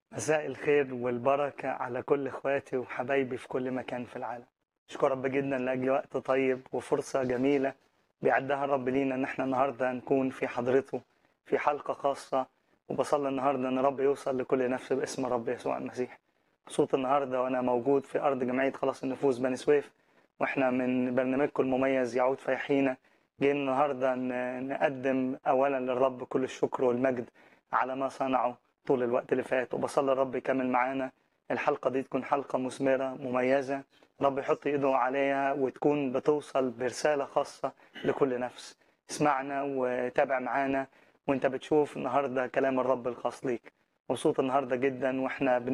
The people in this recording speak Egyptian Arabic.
مساء الخير والبركة على كل إخواتي وحبايبي في كل مكان في العالم أشكر رب جدا لأجل وقت طيب وفرصة جميلة بيعدها الرب لينا إن احنا النهاردة نكون في حضرته في حلقة خاصة وبصلي النهاردة إن رب يوصل لكل نفس باسم رب يسوع المسيح صوت النهاردة وأنا موجود في أرض جمعية خلاص النفوس بني سويف وإحنا من برنامجكم المميز يعود فيحينا جايين النهاردة ن- نقدم أولا للرب كل الشكر والمجد على ما صنعه طول الوقت اللي فات وبصلي الرب يكمل معانا الحلقة دي تكون حلقة مثمرة مميزة رب يحط ايده عليها وتكون بتوصل برسالة خاصة لكل نفس اسمعنا وتابع معانا وانت بتشوف النهاردة كلام الرب الخاص ليك مبسوط النهاردة جدا واحنا